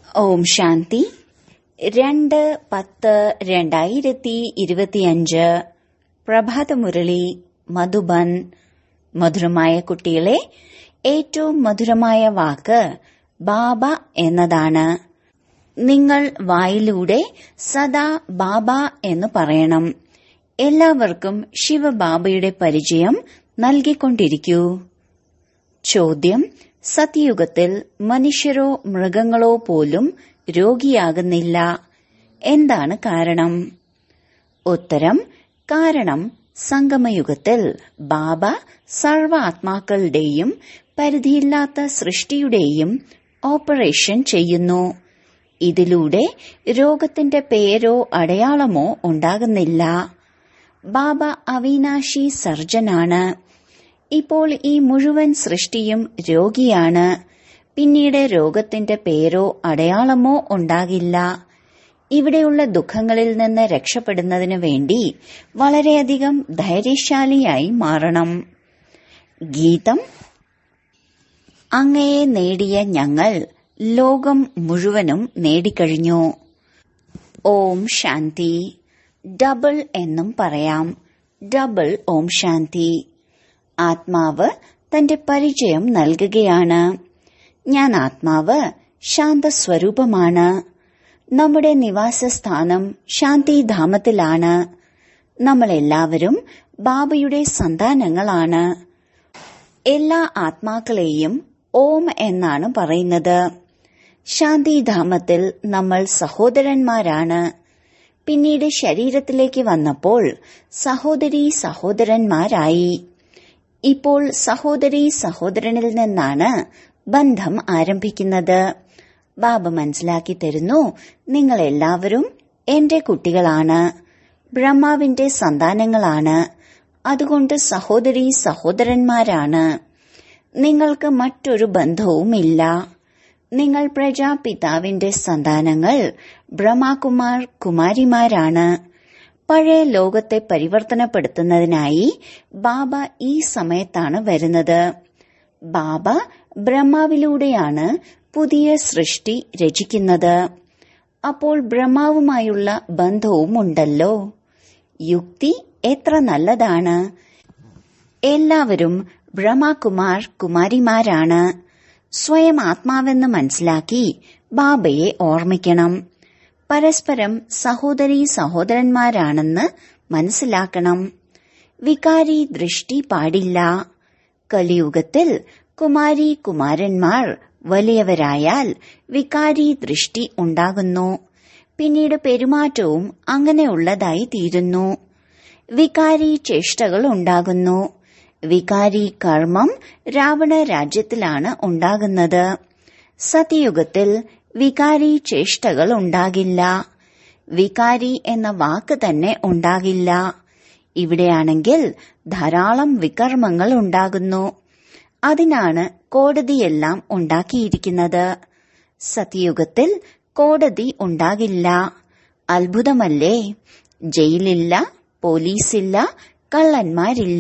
ഓം ശാന്തി രണ്ട് പത്ത് രണ്ടായിരത്തി ഇരുപത്തിയഞ്ച് പ്രഭാതമുരളി മധുബൻ മധുരമായ കുട്ടികളെ ഏറ്റവും മധുരമായ വാക്ക് ബാബ എന്നതാണ് നിങ്ങൾ വായിലൂടെ സദാ ബാബ എന്ന് പറയണം എല്ലാവർക്കും ശിവബാബയുടെ പരിചയം നൽകിക്കൊണ്ടിരിക്കൂ ചോദ്യം സത്യയുഗത്തിൽ മനുഷ്യരോ മൃഗങ്ങളോ പോലും രോഗിയാകുന്നില്ല എന്താണ് കാരണം ഉത്തരം കാരണം സംഗമയുഗത്തിൽ ബാബ സർവ ആത്മാക്കളുടെയും പരിധിയില്ലാത്ത സൃഷ്ടിയുടെയും ഓപ്പറേഷൻ ചെയ്യുന്നു ഇതിലൂടെ രോഗത്തിന്റെ പേരോ അടയാളമോ ഉണ്ടാകുന്നില്ല ബാബ അവിനാശി സർജനാണ് ഇപ്പോൾ ഈ മുഴുവൻ സൃഷ്ടിയും രോഗിയാണ് പിന്നീട് രോഗത്തിന്റെ പേരോ അടയാളമോ ഉണ്ടാകില്ല ഇവിടെയുള്ള ദുഃഖങ്ങളിൽ നിന്ന് രക്ഷപ്പെടുന്നതിനു വേണ്ടി വളരെയധികം ധൈര്യശാലിയായി മാറണം ഗീതം അങ്ങയെ നേടിയ ഞങ്ങൾ ലോകം മുഴുവനും നേടിക്കഴിഞ്ഞു ഓം ശാന്തി ഡബിൾ എന്നും പറയാം ഡബിൾ ഓം ശാന്തി ആത്മാവ് തന്റെ പരിചയം നൽകുകയാണ് ഞാൻ ആത്മാവ് ശാന്തസ്വരൂപമാണ് നമ്മുടെ നിവാസസ്ഥാനം ശാന്തിധാമത്തിലാണ് നമ്മളെല്ലാവരും ബാബയുടെ സന്താനങ്ങളാണ് എല്ലാ ആത്മാക്കളെയും ഓം എന്നാണ് പറയുന്നത് ശാന്തിധാമത്തിൽ നമ്മൾ സഹോദരന്മാരാണ് പിന്നീട് ശരീരത്തിലേക്ക് വന്നപ്പോൾ സഹോദരി സഹോദരന്മാരായി ഇപ്പോൾ സഹോദരി സഹോദരനിൽ നിന്നാണ് ബന്ധം ആരംഭിക്കുന്നത് ബാബ മനസ്സിലാക്കി തരുന്നു നിങ്ങൾ എല്ലാവരും എന്റെ കുട്ടികളാണ് ബ്രഹ്മാവിന്റെ സന്താനങ്ങളാണ് അതുകൊണ്ട് സഹോദരി സഹോദരന്മാരാണ് നിങ്ങൾക്ക് മറ്റൊരു ബന്ധവുമില്ല നിങ്ങൾ പ്രജാപിതാവിന്റെ സന്താനങ്ങൾ ബ്രഹ്മകുമാർ കുമാരിമാരാണ് പഴയ ലോകത്തെ പരിവർത്തനപ്പെടുത്തുന്നതിനായി ബാബ ഈ സമയത്താണ് വരുന്നത് ബാബ ബ്രഹ്മാവിലൂടെയാണ് പുതിയ സൃഷ്ടി രചിക്കുന്നത് അപ്പോൾ ബ്രഹ്മാവുമായുള്ള ബന്ധവും ഉണ്ടല്ലോ യുക്തി എത്ര നല്ലതാണ് എല്ലാവരും ബ്രഹ്മകുമാർ കുമാരിമാരാണ് സ്വയം ആത്മാവെന്ന് മനസ്സിലാക്കി ബാബയെ ഓർമ്മിക്കണം പരസ്പരം സഹോദരി സഹോദരന്മാരാണെന്ന് മനസ്സിലാക്കണം വികാരി ദൃഷ്ടി പാടില്ല കലിയുഗത്തിൽ കുമാരി കുമാരന്മാർ വലിയവരായാൽ വികാരി ദൃഷ്ടി ഉണ്ടാകുന്നു പിന്നീട് പെരുമാറ്റവും അങ്ങനെയുള്ളതായി തീരുന്നു വികാരി ചേഷ്ടകൾ ഉണ്ടാകുന്നു വികാരി കർമ്മം രാവണ രാജ്യത്തിലാണ് ഉണ്ടാകുന്നത് സത്യയുഗത്തിൽ വികാരി ചേഷ്ടകൾ ഉണ്ടാകില്ല വികാരി എന്ന വാക്ക് തന്നെ ഉണ്ടാകില്ല ഇവിടെയാണെങ്കിൽ ധാരാളം വികർമ്മങ്ങൾ ഉണ്ടാകുന്നു അതിനാണ് കോടതിയെല്ലാം ഉണ്ടാക്കിയിരിക്കുന്നത് സത്യയുഗത്തിൽ കോടതി ഉണ്ടാകില്ല അത്ഭുതമല്ലേ ജയിലില്ല പോലീസില്ല കള്ളന്മാരില്ല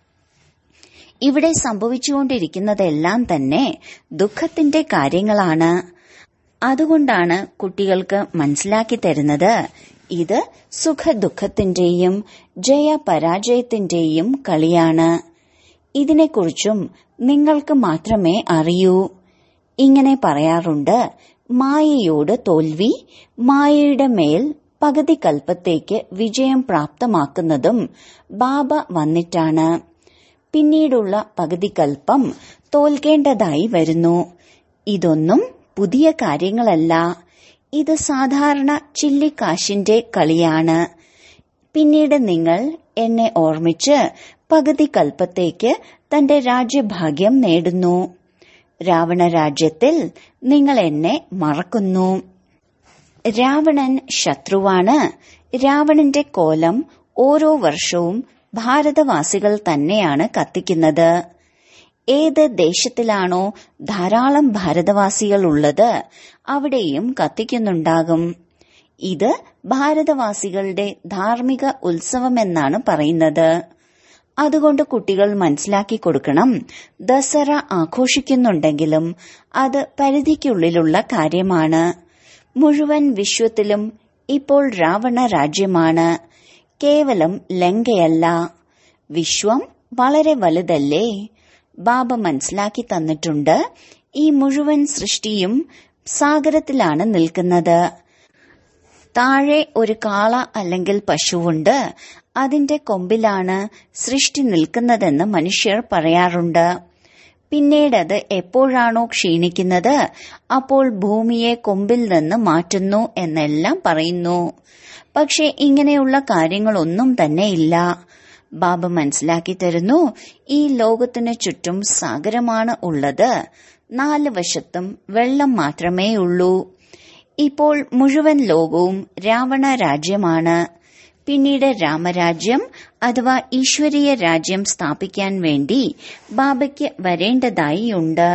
ഇവിടെ സംഭവിച്ചുകൊണ്ടിരിക്കുന്നതെല്ലാം തന്നെ ദുഃഖത്തിന്റെ കാര്യങ്ങളാണ് അതുകൊണ്ടാണ് കുട്ടികൾക്ക് മനസ്സിലാക്കി തരുന്നത് ഇത് സുഖദുഃഖത്തിന്റെയും ജയപരാജയത്തിന്റെയും കളിയാണ് ഇതിനെക്കുറിച്ചും നിങ്ങൾക്ക് മാത്രമേ അറിയൂ ഇങ്ങനെ പറയാറുണ്ട് മായയോട് തോൽവി മായയുടെ മേൽ പകുതി കൽപ്പത്തേക്ക് വിജയം പ്രാപ്തമാക്കുന്നതും ബാബ വന്നിട്ടാണ് പിന്നീടുള്ള പകുതി കൽപ്പം തോൽക്കേണ്ടതായി വരുന്നു ഇതൊന്നും പുതിയ കാര്യങ്ങളല്ല ഇത് സാധാരണ ചില്ലിക്കാശിന്റെ കളിയാണ് പിന്നീട് നിങ്ങൾ എന്നെ ഓർമ്മിച്ച് പകുതി കൽപ്പത്തേക്ക് തന്റെ രാജ്യഭാഗ്യം നേടുന്നു രാവണ രാജ്യത്തിൽ നിങ്ങൾ എന്നെ മറക്കുന്നു രാവണൻ ശത്രുവാണ് രാവണന്റെ കോലം ഓരോ വർഷവും ഭാരതവാസികൾ തന്നെയാണ് കത്തിക്കുന്നത് ഏത് ദേശത്തിലാണോ ധാരാളം ഭാരതവാസികൾ ഉള്ളത് അവിടെയും കത്തിക്കുന്നുണ്ടാകും ഇത് ഭാരതവാസികളുടെ ധാർമ്മിക ഉത്സവമെന്നാണ് പറയുന്നത് അതുകൊണ്ട് കുട്ടികൾ മനസ്സിലാക്കി കൊടുക്കണം ദസറ ആഘോഷിക്കുന്നുണ്ടെങ്കിലും അത് പരിധിക്കുള്ളിലുള്ള കാര്യമാണ് മുഴുവൻ വിശ്വത്തിലും ഇപ്പോൾ രാവണ രാജ്യമാണ് കേവലം ലങ്കയല്ല വിശ്വം വളരെ വലുതല്ലേ ബാബ മനസ്സിലാക്കി തന്നിട്ടുണ്ട് ഈ മുഴുവൻ സൃഷ്ടിയും സാഗരത്തിലാണ് നിൽക്കുന്നത് താഴെ ഒരു കാള അല്ലെങ്കിൽ പശുവുണ്ട് അതിന്റെ കൊമ്പിലാണ് സൃഷ്ടി നിൽക്കുന്നതെന്ന് മനുഷ്യർ പറയാറുണ്ട് പിന്നീടത് എപ്പോഴാണോ ക്ഷീണിക്കുന്നത് അപ്പോൾ ഭൂമിയെ കൊമ്പിൽ നിന്ന് മാറ്റുന്നു എന്നെല്ലാം പറയുന്നു പക്ഷെ ഇങ്ങനെയുള്ള കാര്യങ്ങളൊന്നും തന്നെ ഇല്ല ബാബ മനസ്സിലാക്കി തരുന്നു ഈ ലോകത്തിന് ചുറ്റും സാഗരമാണ് ഉള്ളത് നാല് വശത്തും വെള്ളം മാത്രമേ ഉള്ളൂ ഇപ്പോൾ മുഴുവൻ ലോകവും രാവണ രാജ്യമാണ് പിന്നീട് രാമരാജ്യം അഥവാ ഈശ്വരീയ രാജ്യം സ്ഥാപിക്കാൻ വേണ്ടി ബാബയ്ക്ക് വരേണ്ടതായി ഉണ്ട്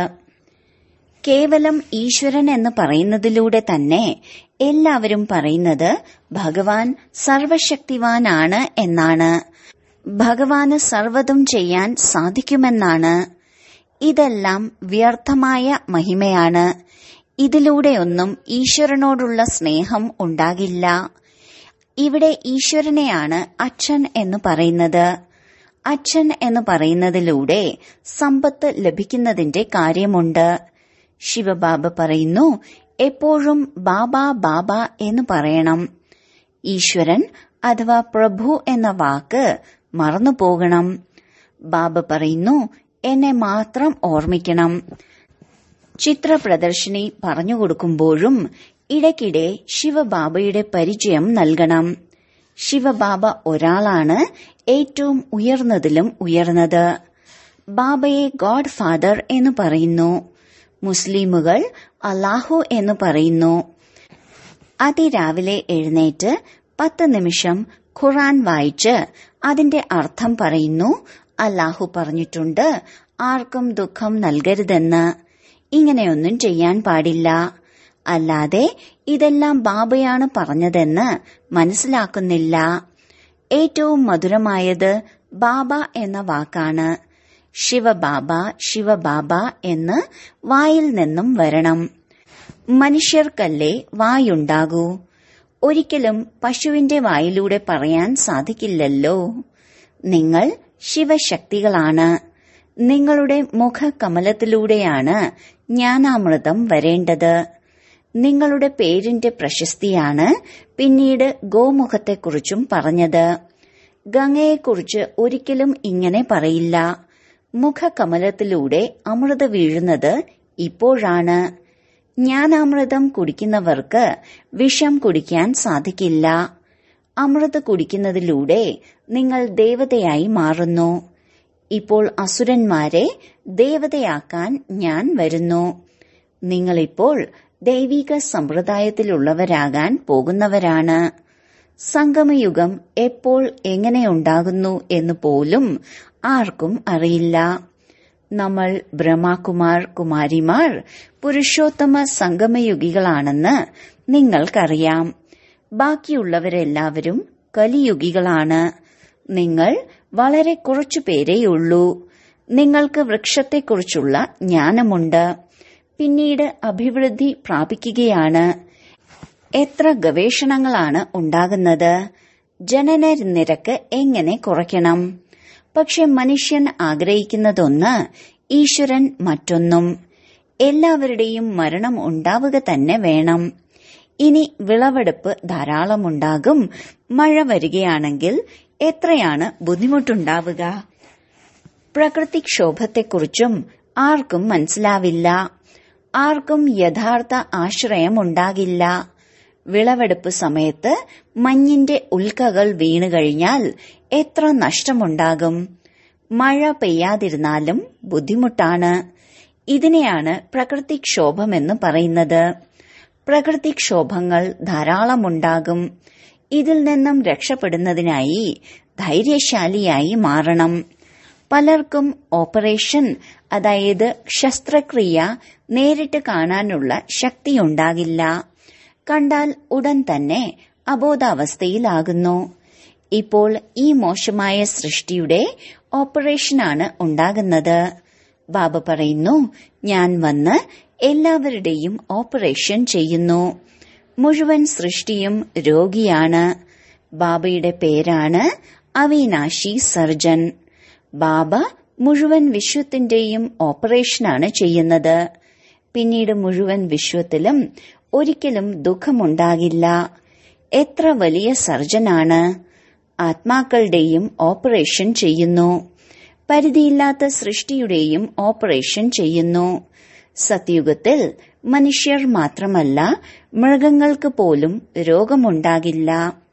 കേവലം ഈശ്വരൻ എന്ന് പറയുന്നതിലൂടെ തന്നെ എല്ലാവരും പറയുന്നത് ഭഗവാൻ സർവശക്തിവാനാണ് എന്നാണ് ഭഗവാന് സർവ്വതും ചെയ്യാൻ സാധിക്കുമെന്നാണ് ഇതെല്ലാം വ്യർത്ഥമായ മഹിമയാണ് ഇതിലൂടെയൊന്നും ഈശ്വരനോടുള്ള സ്നേഹം ഉണ്ടാകില്ല ഇവിടെ ഈശ്വരനെയാണ് അച്ഛൻ എന്ന് പറയുന്നത് അച്ഛൻ എന്ന് പറയുന്നതിലൂടെ സമ്പത്ത് ലഭിക്കുന്നതിന്റെ കാര്യമുണ്ട് ശിവബാബ പറയുന്നു എപ്പോഴും ബാബ ബാബ എന്ന് പറയണം ഈശ്വരൻ അഥവാ പ്രഭു എന്ന വാക്ക് മറന്നു പോകണം ബാബ പറയുന്നു എന്നെ മാത്രം ഓർമ്മിക്കണം ചിത്ര പ്രദർശിനി പറഞ്ഞുകൊടുക്കുമ്പോഴും ഇടയ്ക്കിടെ ശിവബാബയുടെ പരിചയം നൽകണം ശിവബാബ ഒരാളാണ് ഏറ്റവും ഉയർന്നതിലും ഉയർന്നത് ബാബയെ ഗോഡ് ഫാദർ എന്ന് പറയുന്നു മുസ്ലിമുകൾ അല്ലാഹു എന്ന് പറയുന്നു അതിരാവിലെ എഴുന്നേറ്റ് പത്ത് നിമിഷം ഖുറാൻ വായിച്ച് അതിന്റെ അർത്ഥം പറയുന്നു അല്ലാഹു പറഞ്ഞിട്ടുണ്ട് ആർക്കും ദുഃഖം നൽകരുതെന്ന് ഇങ്ങനെയൊന്നും ചെയ്യാൻ പാടില്ല അല്ലാതെ ഇതെല്ലാം ബാബയാണ് പറഞ്ഞതെന്ന് മനസ്സിലാക്കുന്നില്ല ഏറ്റവും മധുരമായത് ബാബ എന്ന വാക്കാണ് ശിവബാബ ശിവബാബ എന്ന് വായിൽ നിന്നും വരണം മനുഷ്യർക്കല്ലേ വായുണ്ടാകൂ ഒരിക്കലും പശുവിന്റെ വായിലൂടെ പറയാൻ സാധിക്കില്ലല്ലോ നിങ്ങൾ ശിവശക്തികളാണ് നിങ്ങളുടെ മുഖകമലത്തിലൂടെയാണ് ജ്ഞാനാമൃതം വരേണ്ടത് നിങ്ങളുടെ പേരിന്റെ പ്രശസ്തിയാണ് പിന്നീട് ഗോമുഖത്തെക്കുറിച്ചും പറഞ്ഞത് ഗംഗയെക്കുറിച്ച് ഒരിക്കലും ഇങ്ങനെ പറയില്ല മുഖകമലത്തിലൂടെ അമൃത വീഴുന്നത് ഇപ്പോഴാണ് ജ്ഞാനാമൃതം കുടിക്കുന്നവർക്ക് വിഷം കുടിക്കാൻ സാധിക്കില്ല അമൃത കുടിക്കുന്നതിലൂടെ നിങ്ങൾ ദേവതയായി മാറുന്നു ഇപ്പോൾ അസുരന്മാരെ ദേവതയാക്കാൻ ഞാൻ വരുന്നു നിങ്ങളിപ്പോൾ ദൈവിക സമ്പ്രദായത്തിലുള്ളവരാകാൻ പോകുന്നവരാണ് സംഗമയുഗം എപ്പോൾ എങ്ങനെയുണ്ടാകുന്നു എന്ന് പോലും ആർക്കും അറിയില്ല നമ്മൾ ബ്രഹ്മകുമാർ കുമാരിമാർ പുരുഷോത്തമ സംഗമയുഗികളാണെന്ന് നിങ്ങൾക്കറിയാം ബാക്കിയുള്ളവരെല്ലാവരും കലിയുഗികളാണ് നിങ്ങൾ വളരെ കുറച്ചു പേരേയുള്ളൂ നിങ്ങൾക്ക് വൃക്ഷത്തെക്കുറിച്ചുള്ള ജ്ഞാനമുണ്ട് പിന്നീട് അഭിവൃദ്ധി പ്രാപിക്കുകയാണ് എത്ര ഗവേഷണങ്ങളാണ് ഉണ്ടാകുന്നത് ജനന നിരക്ക് എങ്ങനെ കുറയ്ക്കണം പക്ഷെ മനുഷ്യൻ ആഗ്രഹിക്കുന്നതൊന്ന് ഈശ്വരൻ മറ്റൊന്നും എല്ലാവരുടെയും മരണം ഉണ്ടാവുക തന്നെ വേണം ഇനി വിളവെടുപ്പ് ധാരാളമുണ്ടാകും മഴ വരികയാണെങ്കിൽ എത്രയാണ് ബുദ്ധിമുട്ടുണ്ടാവുക പ്രകൃതിക്ഷോഭത്തെക്കുറിച്ചും ആർക്കും മനസ്സിലാവില്ല ആർക്കും യഥാർത്ഥ ആശ്രയമുണ്ടാകില്ല വിളവെടുപ്പ് സമയത്ത് മഞ്ഞിന്റെ ഉൽക്കകൾ വീണുകഴിഞ്ഞാൽ എത്ര നഷ്ടമുണ്ടാകും മഴ പെയ്യാതിരുന്നാലും ബുദ്ധിമുട്ടാണ് ഇതിനെയാണ് പ്രകൃതിക്ഷോഭമെന്ന് പറയുന്നത് പ്രകൃതിക്ഷോഭങ്ങൾ ധാരാളമുണ്ടാകും ഇതിൽ നിന്നും രക്ഷപ്പെടുന്നതിനായി ധൈര്യശാലിയായി മാറണം പലർക്കും ഓപ്പറേഷൻ അതായത് ശസ്ത്രക്രിയ നേരിട്ട് കാണാനുള്ള ശക്തിയുണ്ടാകില്ല കണ്ടാൽ ഉടൻ തന്നെ അബോധാവസ്ഥയിലാകുന്നു ഇപ്പോൾ ഈ മോശമായ സൃഷ്ടിയുടെ ഓപ്പറേഷനാണ് ഉണ്ടാകുന്നത് ബാബ പറയുന്നു ഞാൻ വന്ന് എല്ലാവരുടെയും ഓപ്പറേഷൻ ചെയ്യുന്നു മുഴുവൻ സൃഷ്ടിയും രോഗിയാണ് ബാബയുടെ പേരാണ് അവിനാശി സർജൻ ബാബ മുഴുവൻ വിശ്വത്തിന്റെയും ഓപ്പറേഷനാണ് ചെയ്യുന്നത് പിന്നീട് മുഴുവൻ വിശ്വത്തിലും ഒരിക്കലും ദുഃഖമുണ്ടാകില്ല എത്ര വലിയ സർജനാണ് ആത്മാക്കളുടെയും ഓപ്പറേഷൻ ചെയ്യുന്നു പരിധിയില്ലാത്ത സൃഷ്ടിയുടെയും ഓപ്പറേഷൻ ചെയ്യുന്നു സത്യുഗത്തിൽ മനുഷ്യർ മാത്രമല്ല മൃഗങ്ങൾക്ക് പോലും രോഗമുണ്ടാകില്ല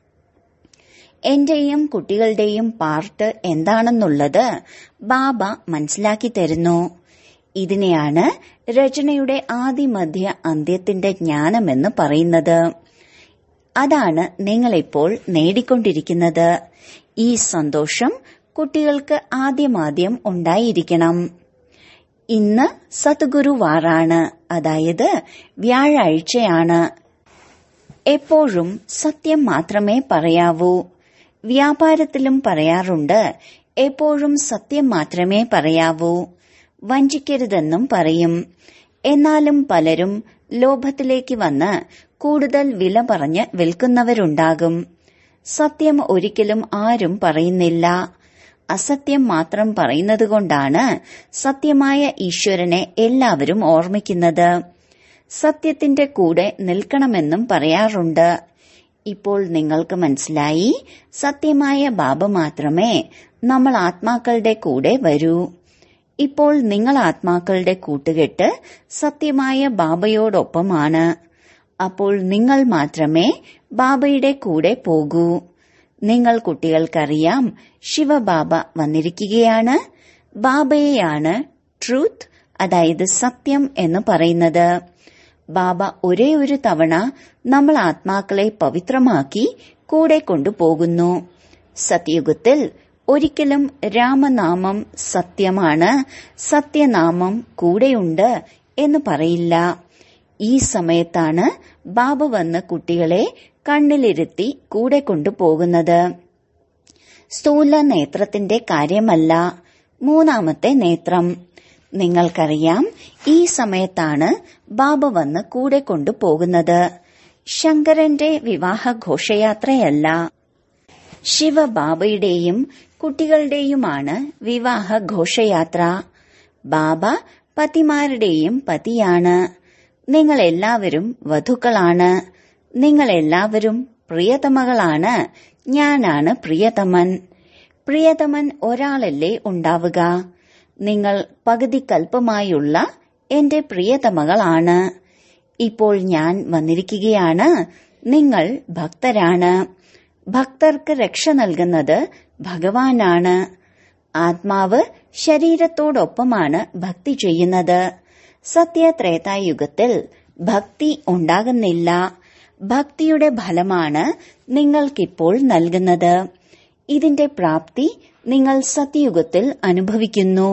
എന്റെയും കുട്ടികളുടെയും പാർട്ട് എന്താണെന്നുള്ളത് ബാബ മനസ്സിലാക്കി തരുന്നു ഇതിനെയാണ് രചനയുടെ ആദിമധ്യ അന്ത്യത്തിന്റെ ജ്ഞാനമെന്ന് പറയുന്നത് അതാണ് നിങ്ങളിപ്പോൾ നേടിക്കൊണ്ടിരിക്കുന്നത് ഈ സന്തോഷം കുട്ടികൾക്ക് ആദ്യമാദ്യം ഉണ്ടായിരിക്കണം ഇന്ന് സദ്ഗുരുവാറാണ് അതായത് വ്യാഴാഴ്ചയാണ് എപ്പോഴും സത്യം മാത്രമേ പറയാവൂ വ്യാപാരത്തിലും പറയാറുണ്ട് എപ്പോഴും സത്യം മാത്രമേ പറയാവൂ വഞ്ചിക്കരുതെന്നും പറയും എന്നാലും പലരും ലോഭത്തിലേക്ക് വന്ന് കൂടുതൽ വില പറഞ്ഞ് വിൽക്കുന്നവരുണ്ടാകും സത്യം ഒരിക്കലും ആരും പറയുന്നില്ല അസത്യം മാത്രം പറയുന്നതുകൊണ്ടാണ് സത്യമായ ഈശ്വരനെ എല്ലാവരും ഓർമ്മിക്കുന്നത് സത്യത്തിന്റെ കൂടെ നിൽക്കണമെന്നും പറയാറുണ്ട് ഇപ്പോൾ നിങ്ങൾക്ക് മനസ്സിലായി സത്യമായ ബാബ മാത്രമേ നമ്മൾ ആത്മാക്കളുടെ കൂടെ വരൂ ഇപ്പോൾ നിങ്ങൾ ആത്മാക്കളുടെ കൂട്ടുകെട്ട് സത്യമായ ബാബയോടൊപ്പമാണ് അപ്പോൾ നിങ്ങൾ മാത്രമേ ബാബയുടെ കൂടെ പോകൂ നിങ്ങൾ കുട്ടികൾക്കറിയാം ശിവബാബ വന്നിരിക്കുകയാണ് ബാബയെയാണ് ട്രൂത്ത് അതായത് സത്യം എന്ന് പറയുന്നത് ബാബ ഒരേ ഒരു തവണ നമ്മൾ ആത്മാക്കളെ പവിത്രമാക്കി കൂടെ കൊണ്ടുപോകുന്നു സത്യയുഗത്തിൽ ഒരിക്കലും രാമനാമം സത്യമാണ് സത്യനാമം കൂടെയുണ്ട് എന്ന് പറയില്ല ഈ സമയത്താണ് ബാബ വന്ന് കുട്ടികളെ കണ്ണിലിരുത്തി കൂടെ കൊണ്ടുപോകുന്നത് സ്ഥൂല നേത്രത്തിന്റെ കാര്യമല്ല മൂന്നാമത്തെ നേത്രം നിങ്ങൾക്കറിയാം ഈ സമയത്താണ് ബാബ വന്ന് കൂടെ കൊണ്ടുപോകുന്നത് ശങ്കരന്റെ വിവാഹ ഘോഷയാത്രയല്ല ശിവബാബയുടെയും കുട്ടികളുടെയുമാണ് വിവാഹ ഘോഷയാത്ര ബാബ പതിമാരുടെയും പതിയാണ് നിങ്ങൾ എല്ലാവരും വധുക്കളാണ് നിങ്ങൾ എല്ലാവരും പ്രിയതമകളാണ് ഞാനാണ് പ്രിയതമൻ പ്രിയതമൻ ഒരാളല്ലേ ഉണ്ടാവുക നിങ്ങൾ പകുതി കൽപ്പമായുള്ള എന്റെ പ്രിയതമകളാണ് ഇപ്പോൾ ഞാൻ വന്നിരിക്കുകയാണ് നിങ്ങൾ ഭക്തരാണ് ഭക്തർക്ക് രക്ഷ നൽകുന്നത് ഭഗവാനാണ് ആത്മാവ് ശരീരത്തോടൊപ്പമാണ് ഭക്തി ചെയ്യുന്നത് സത്യത്രേതായുഗത്തിൽ ഭക്തി ഉണ്ടാകുന്നില്ല ഭക്തിയുടെ ഫലമാണ് നിങ്ങൾക്കിപ്പോൾ നൽകുന്നത് ഇതിന്റെ പ്രാപ്തി നിങ്ങൾ സത്യയുഗത്തിൽ അനുഭവിക്കുന്നു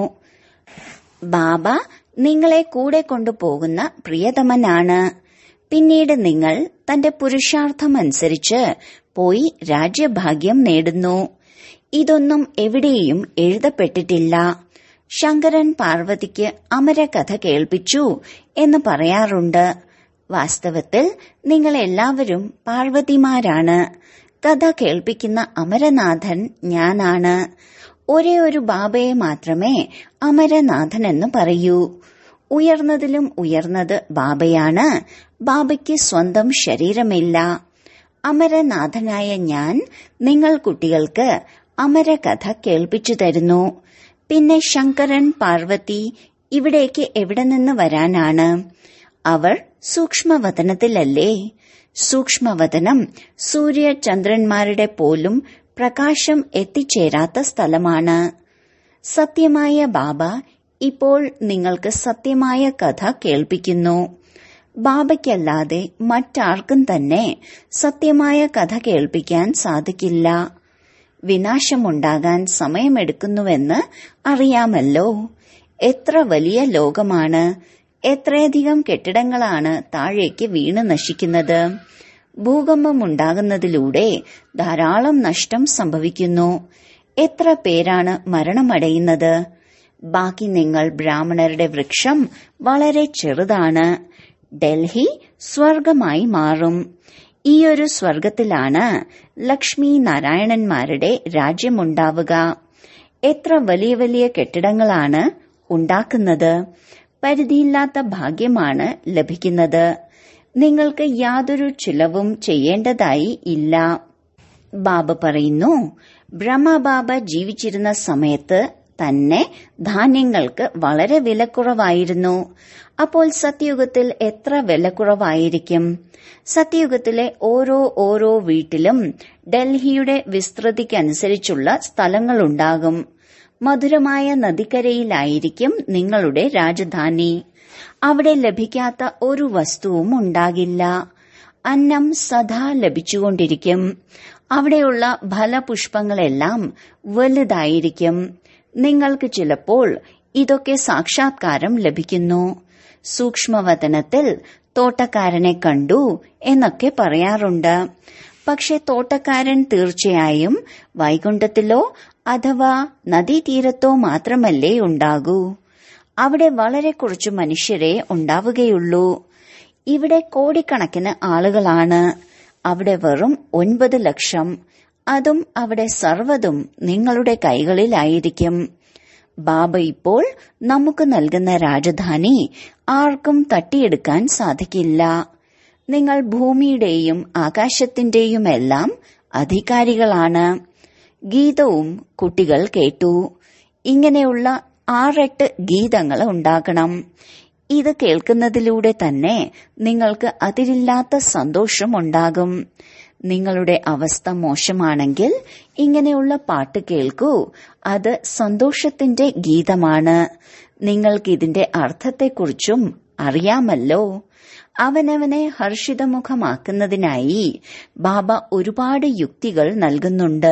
ബാബ നിങ്ങളെ കൂടെ കൊണ്ടുപോകുന്ന പ്രിയതമനാണ് പിന്നീട് നിങ്ങൾ തന്റെ പുരുഷാർത്ഥമനുസരിച്ച് പോയി രാജ്യഭാഗ്യം നേടുന്നു ഇതൊന്നും എവിടെയും എഴുതപ്പെട്ടിട്ടില്ല ശങ്കരൻ പാർവതിക്ക് അമരകഥ കേൾപ്പിച്ചു എന്ന് പറയാറുണ്ട് വാസ്തവത്തിൽ നിങ്ങൾ എല്ലാവരും പാർവതിമാരാണ് കഥ കേൾപ്പിക്കുന്ന അമരനാഥൻ ഞാനാണ് ഒരേ ഒരു ബാബയെ മാത്രമേ അമരനാഥൻ എന്ന് പറയൂ ഉയർന്നതിലും ഉയർന്നത് ബാബയാണ് ബാബയ്ക്ക് സ്വന്തം ശരീരമില്ല അമരനാഥനായ ഞാൻ നിങ്ങൾ കുട്ടികൾക്ക് അമരകഥ കേൾപ്പിച്ചു തരുന്നു പിന്നെ ശങ്കരൻ പാർവതി ഇവിടേക്ക് എവിടെ നിന്ന് വരാനാണ് അവർ സൂക്ഷ്മവതനത്തിലല്ലേ സൂക്ഷ്മവതനം സൂര്യ ചന്ദ്രന്മാരുടെ പോലും പ്രകാശം എത്തിച്ചേരാത്ത സ്ഥലമാണ് സത്യമായ ബാബ ഇപ്പോൾ നിങ്ങൾക്ക് സത്യമായ കഥ കേൾപ്പിക്കുന്നു ബാബയ്ക്കല്ലാതെ മറ്റാർക്കും തന്നെ സത്യമായ കഥ കേൾപ്പിക്കാൻ സാധിക്കില്ല വിനാശമുണ്ടാകാൻ സമയമെടുക്കുന്നുവെന്ന് അറിയാമല്ലോ എത്ര വലിയ ലോകമാണ് എത്രയധികം കെട്ടിടങ്ങളാണ് താഴേക്ക് വീണ് നശിക്കുന്നത് ഭൂകമ്പമുണ്ടാകുന്നതിലൂടെ ധാരാളം നഷ്ടം സംഭവിക്കുന്നു എത്ര പേരാണ് മരണമടയുന്നത് ബാക്കി നിങ്ങൾ ബ്രാഹ്മണരുടെ വൃക്ഷം വളരെ ചെറുതാണ് ഡൽഹി സ്വർഗമായി മാറും ഈയൊരു സ്വർഗത്തിലാണ് ലക്ഷ്മി നാരായണന്മാരുടെ രാജ്യമുണ്ടാവുക എത്ര വലിയ വലിയ കെട്ടിടങ്ങളാണ് ഉണ്ടാക്കുന്നത് പരിധിയില്ലാത്ത ഭാഗ്യമാണ് ലഭിക്കുന്നത് നിങ്ങൾക്ക് യാതൊരു ചിലവും ചെയ്യേണ്ടതായി ഇല്ല ബാബ പറയുന്നു ബ്രഹ്മബാബ ജീവിച്ചിരുന്ന സമയത്ത് തന്നെ ധാന്യങ്ങൾക്ക് വളരെ വിലക്കുറവായിരുന്നു അപ്പോൾ സത്യയുഗത്തിൽ എത്ര വിലക്കുറവായിരിക്കും സത്യയുഗത്തിലെ ഓരോ ഓരോ വീട്ടിലും ഡൽഹിയുടെ വിസ്തൃതിക്കനുസരിച്ചുള്ള സ്ഥലങ്ങളുണ്ടാകും മധുരമായ നദിക്കരയിലായിരിക്കും നിങ്ങളുടെ രാജധാനി അവിടെ ലഭിക്കാത്ത ഒരു വസ്തുവും ഉണ്ടാകില്ല അന്നം സദാ ലഭിച്ചുകൊണ്ടിരിക്കും അവിടെയുള്ള ഫലപുഷ്പങ്ങളെല്ലാം വലുതായിരിക്കും നിങ്ങൾക്ക് ചിലപ്പോൾ ഇതൊക്കെ സാക്ഷാത്കാരം ലഭിക്കുന്നു സൂക്ഷ്മവതനത്തിൽ തോട്ടക്കാരനെ കണ്ടു എന്നൊക്കെ പറയാറുണ്ട് പക്ഷെ തോട്ടക്കാരൻ തീർച്ചയായും വൈകുണ്ഠത്തിലോ അഥവാ നദീതീരത്തോ മാത്രമല്ലേ ഉണ്ടാകൂ അവിടെ വളരെ കുറച്ചു മനുഷ്യരെ ഉണ്ടാവുകയുള്ളൂ ഇവിടെ കോടിക്കണക്കിന് ആളുകളാണ് അവിടെ വെറും ഒൻപത് ലക്ഷം അതും അവിടെ സർവ്വതും നിങ്ങളുടെ കൈകളിലായിരിക്കും ബാബ ഇപ്പോൾ നമുക്ക് നൽകുന്ന രാജധാനി ആർക്കും തട്ടിയെടുക്കാൻ സാധിക്കില്ല നിങ്ങൾ ഭൂമിയുടെയും ആകാശത്തിന്റെയുമെല്ലാം അധികാരികളാണ് ഗീതവും കുട്ടികൾ കേട്ടു ഇങ്ങനെയുള്ള ആറെട്ട് ഗീതങ്ങൾ ഉണ്ടാകണം ഇത് കേൾക്കുന്നതിലൂടെ തന്നെ നിങ്ങൾക്ക് അതിരില്ലാത്ത സന്തോഷമുണ്ടാകും നിങ്ങളുടെ അവസ്ഥ മോശമാണെങ്കിൽ ഇങ്ങനെയുള്ള പാട്ട് കേൾക്കൂ അത് സന്തോഷത്തിന്റെ ഗീതമാണ് നിങ്ങൾക്കിതിന്റെ അർത്ഥത്തെക്കുറിച്ചും അറിയാമല്ലോ അവനവനെ ഹർഷിതമുഖമാക്കുന്നതിനായി ബാബ ഒരുപാട് യുക്തികൾ നൽകുന്നുണ്ട്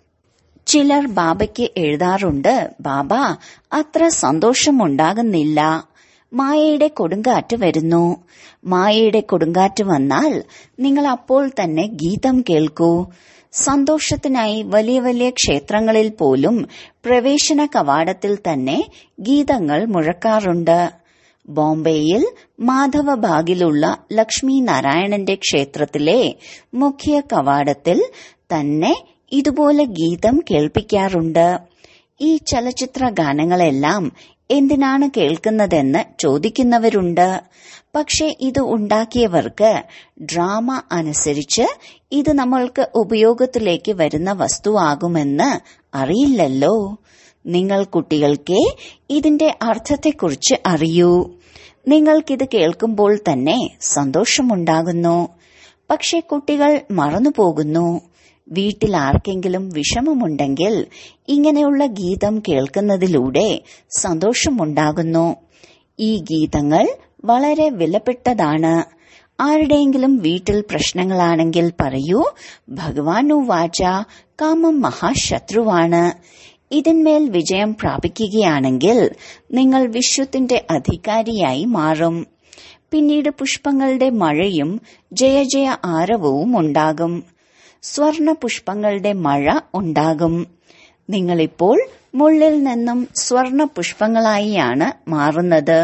ചിലർ ബാബയ്ക്ക് എഴുതാറുണ്ട് ബാബ അത്ര സന്തോഷമുണ്ടാകുന്നില്ല മായയുടെ കൊടുങ്കാറ്റ് വരുന്നു മായയുടെ കൊടുങ്കാറ്റ് വന്നാൽ നിങ്ങൾ അപ്പോൾ തന്നെ ഗീതം കേൾക്കൂ സന്തോഷത്തിനായി വലിയ വലിയ ക്ഷേത്രങ്ങളിൽ പോലും പ്രവേശന കവാടത്തിൽ തന്നെ ഗീതങ്ങൾ മുഴക്കാറുണ്ട് ബോംബെയിൽ മാധവബാഗിലുള്ള ലക്ഷ്മി നാരായണന്റെ ക്ഷേത്രത്തിലെ മുഖ്യ കവാടത്തിൽ തന്നെ ഇതുപോലെ ഗീതം കേൾപ്പിക്കാറുണ്ട് ഈ ചലച്ചിത്ര ഗാനങ്ങളെല്ലാം എന്തിനാണ് കേൾക്കുന്നതെന്ന് ചോദിക്കുന്നവരുണ്ട് പക്ഷെ ഇത് ഉണ്ടാക്കിയവർക്ക് ഡ്രാമ അനുസരിച്ച് ഇത് നമ്മൾക്ക് ഉപയോഗത്തിലേക്ക് വരുന്ന വസ്തുവാകുമെന്ന് അറിയില്ലല്ലോ നിങ്ങൾ കുട്ടികൾക്ക് ഇതിന്റെ അർത്ഥത്തെക്കുറിച്ച് അറിയൂ നിങ്ങൾക്കിത് കേൾക്കുമ്പോൾ തന്നെ സന്തോഷമുണ്ടാകുന്നു പക്ഷെ കുട്ടികൾ മറന്നുപോകുന്നു വീട്ടിൽ ആർക്കെങ്കിലും വിഷമമുണ്ടെങ്കിൽ ഇങ്ങനെയുള്ള ഗീതം കേൾക്കുന്നതിലൂടെ സന്തോഷമുണ്ടാകുന്നു ഈ ഗീതങ്ങൾ വളരെ വിലപ്പെട്ടതാണ് ആരുടെയെങ്കിലും വീട്ടിൽ പ്രശ്നങ്ങളാണെങ്കിൽ പറയൂ ഭഗവാനു വാച കാമം മഹാശത്രുവാണ് ഇതിന്മേൽ വിജയം പ്രാപിക്കുകയാണെങ്കിൽ നിങ്ങൾ വിശ്വത്തിന്റെ അധികാരിയായി മാറും പിന്നീട് പുഷ്പങ്ങളുടെ മഴയും ജയ ജയ ആരവവും ഉണ്ടാകും സ്വർണ പുഷ്പങ്ങളുടെ മഴ ഉണ്ടാകും നിങ്ങളിപ്പോൾ മുള്ളിൽ നിന്നും സ്വർണ പുഷ്പങ്ങളായിയാണ് മാറുന്നത്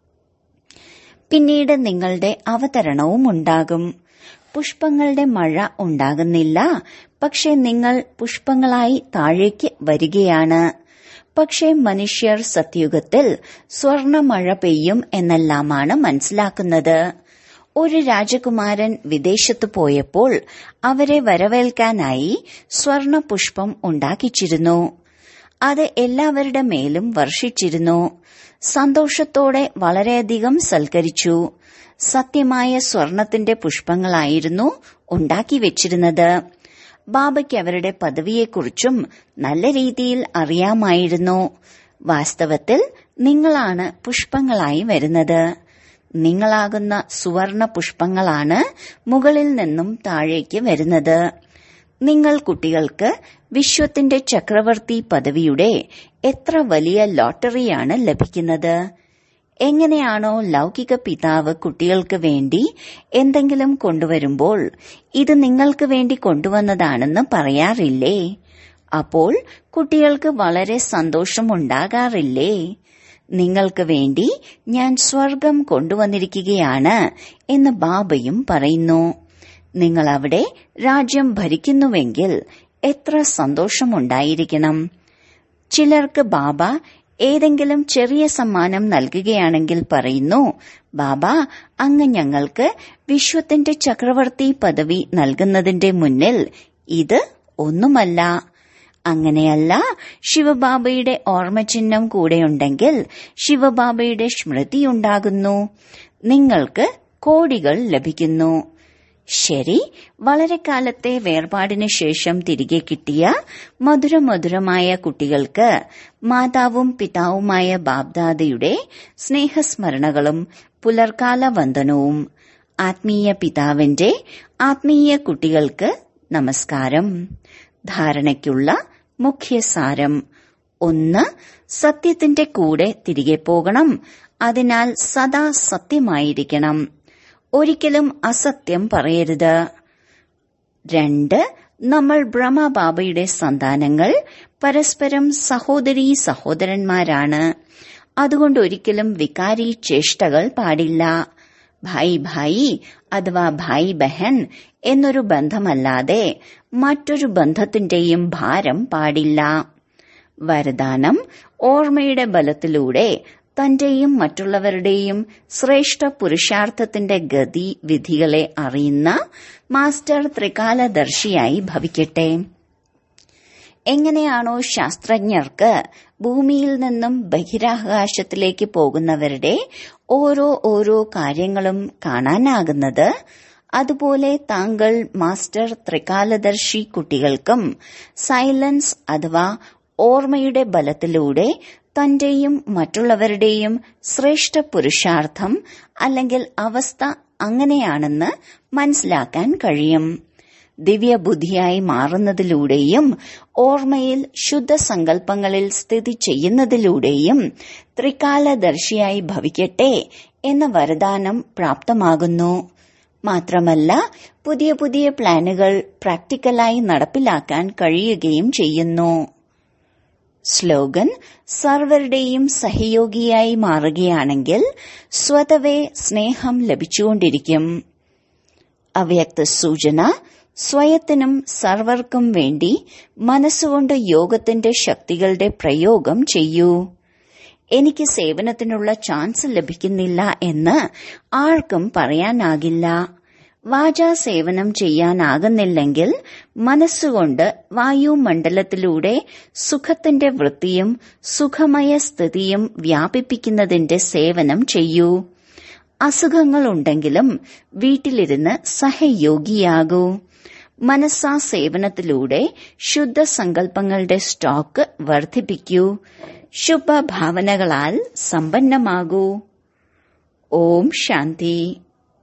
പിന്നീട് നിങ്ങളുടെ അവതരണവും ഉണ്ടാകും പുഷ്പങ്ങളുടെ മഴ ഉണ്ടാകുന്നില്ല പക്ഷെ നിങ്ങൾ പുഷ്പങ്ങളായി താഴേക്ക് വരികയാണ് പക്ഷെ മനുഷ്യർ സത്യുഗത്തിൽ സ്വർണ മഴ പെയ്യും എന്നെല്ലാമാണ് മനസ്സിലാക്കുന്നത് ഒരു രാജകുമാരൻ വിദേശത്ത് പോയപ്പോൾ അവരെ വരവേൽക്കാനായി സ്വർണ പുഷ്പം ഉണ്ടാക്കിച്ചിരുന്നു അത് എല്ലാവരുടെ മേലും വർഷിച്ചിരുന്നു സന്തോഷത്തോടെ വളരെയധികം സൽക്കരിച്ചു സത്യമായ സ്വർണത്തിന്റെ പുഷ്പങ്ങളായിരുന്നു ഉണ്ടാക്കി വെച്ചിരുന്നത് ബാബയ്ക്ക് അവരുടെ പദവിയെക്കുറിച്ചും നല്ല രീതിയിൽ അറിയാമായിരുന്നു വാസ്തവത്തിൽ നിങ്ങളാണ് പുഷ്പങ്ങളായി വരുന്നത് നിങ്ങളാകുന്ന സുവർണ പുഷ്പങ്ങളാണ് മുകളിൽ നിന്നും താഴേക്ക് വരുന്നത് നിങ്ങൾ കുട്ടികൾക്ക് വിശ്വത്തിന്റെ ചക്രവർത്തി പദവിയുടെ എത്ര വലിയ ലോട്ടറിയാണ് ലഭിക്കുന്നത് എങ്ങനെയാണോ ലൗകിക പിതാവ് കുട്ടികൾക്ക് വേണ്ടി എന്തെങ്കിലും കൊണ്ടുവരുമ്പോൾ ഇത് നിങ്ങൾക്ക് വേണ്ടി കൊണ്ടുവന്നതാണെന്ന് പറയാറില്ലേ അപ്പോൾ കുട്ടികൾക്ക് വളരെ സന്തോഷമുണ്ടാകാറില്ലേ നിങ്ങൾക്ക് വേണ്ടി ഞാൻ സ്വർഗം കൊണ്ടുവന്നിരിക്കുകയാണ് എന്ന് ബാബയും പറയുന്നു നിങ്ങൾ അവിടെ രാജ്യം ഭരിക്കുന്നുവെങ്കിൽ എത്ര സന്തോഷമുണ്ടായിരിക്കണം ചിലർക്ക് ബാബ ഏതെങ്കിലും ചെറിയ സമ്മാനം നൽകുകയാണെങ്കിൽ പറയുന്നു ബാബ അങ്ങ് ഞങ്ങൾക്ക് വിശ്വത്തിന്റെ ചക്രവർത്തി പദവി നൽകുന്നതിന്റെ മുന്നിൽ ഇത് ഒന്നുമല്ല അങ്ങനെയല്ല ശിവബാബയുടെ ഓർമ്മചിഹ്നം കൂടെയുണ്ടെങ്കിൽ ശിവബാബയുടെ സ്മൃതി ഉണ്ടാകുന്നു നിങ്ങൾക്ക് കോടികൾ ലഭിക്കുന്നു ശരി വളരെ കാലത്തെ വേർപാടിന് ശേഷം തിരികെ കിട്ടിയ മധുരമധുരമായ കുട്ടികൾക്ക് മാതാവും പിതാവുമായ ബാബ്ദാദയുടെ സ്നേഹസ്മരണകളും പുലർക്കാല വന്ദനവും ആത്മീയ പിതാവിന്റെ ആത്മീയ കുട്ടികൾക്ക് നമസ്കാരം ധാരണയ്ക്കുള്ള മുഖ്യസാരം ഒന്ന് സത്യത്തിന്റെ കൂടെ തിരികെ പോകണം അതിനാൽ സദാ സത്യമായിരിക്കണം ഒരിക്കലും അസത്യം പറയരുത് രണ്ട് നമ്മൾ ബ്രഹ്മബാബയുടെ സന്താനങ്ങൾ പരസ്പരം സഹോദരീ സഹോദരന്മാരാണ് അതുകൊണ്ട് ഒരിക്കലും വികാരി ചേഷ്ടകൾ പാടില്ല ഭായി ഭായി അഥവാ ഭായി ബഹൻ എന്നൊരു ബന്ധമല്ലാതെ മറ്റൊരു ബന്ധത്തിന്റെയും ഭാരം പാടില്ല വരദാനം ഓർമ്മയുടെ ബലത്തിലൂടെ തന്റെയും മറ്റുള്ളവരുടെയും ശ്രേഷ്ഠ പുരുഷാർത്ഥത്തിന്റെ ഗതി വിധികളെ അറിയുന്ന മാസ്റ്റർ ത്രികാലദർശിയായി ഭവിക്കട്ടെ എങ്ങനെയാണോ ശാസ്ത്രജ്ഞർക്ക് ഭൂമിയിൽ നിന്നും ബഹിരാകാശത്തിലേക്ക് പോകുന്നവരുടെ ഓരോ ഓരോ കാര്യങ്ങളും കാണാനാകുന്നത് അതുപോലെ താങ്കൾ മാസ്റ്റർ ത്രികാലദർശി കുട്ടികൾക്കും സൈലൻസ് അഥവാ ഓർമ്മയുടെ ബലത്തിലൂടെ തന്റെയും മറ്റുള്ളവരുടെയും ശ്രേഷ്ഠ പുരുഷാർത്ഥം അല്ലെങ്കിൽ അവസ്ഥ അങ്ങനെയാണെന്ന് മനസ്സിലാക്കാൻ കഴിയും ദിവ്യബുദ്ധിയായി മാറുന്നതിലൂടെയും ഓർമ്മയിൽ ശുദ്ധസങ്കല്പങ്ങളിൽ സ്ഥിതി ചെയ്യുന്നതിലൂടെയും ത്രികാലദർശിയായി ഭവിക്കട്ടെ എന്ന വരദാനം പ്രാപ്തമാകുന്നു മാത്രമല്ല പുതിയ പുതിയ പ്ലാനുകൾ പ്രാക്ടിക്കലായി നടപ്പിലാക്കാൻ കഴിയുകയും ചെയ്യുന്നു സ്ലോഗൻ സർവരുടെയും സഹയോഗിയായി മാറുകയാണെങ്കിൽ സ്വതവേ സ്നേഹം ലഭിച്ചുകൊണ്ടിരിക്കും അവ്യക്ത സൂചന സ്വയത്തിനും സർവർക്കും വേണ്ടി മനസ്സുകൊണ്ട് യോഗത്തിന്റെ ശക്തികളുടെ പ്രയോഗം ചെയ്യൂ എനിക്ക് സേവനത്തിനുള്ള ചാൻസ് ലഭിക്കുന്നില്ല എന്ന് ആർക്കും പറയാനാകില്ല വാചാ സേവനം ചെയ്യാനാകുന്നില്ലെങ്കിൽ മനസ്സുകൊണ്ട് വായുമണ്ഡലത്തിലൂടെ സുഖത്തിന്റെ വൃത്തിയും സുഖമയ സ്ഥിതിയും വ്യാപിപ്പിക്കുന്നതിന്റെ സേവനം ചെയ്യൂ അസുഖങ്ങളുണ്ടെങ്കിലും വീട്ടിലിരുന്ന് സഹയോഗിയാകൂ മനസ്സാ സേവനത്തിലൂടെ ശുദ്ധസങ്കല്പങ്ങളുടെ സ്റ്റോക്ക് വർദ്ധിപ്പിക്കൂ ശുഭഭാവനകളാൽ സമ്പന്നമാകൂ ഓം ശാന്തി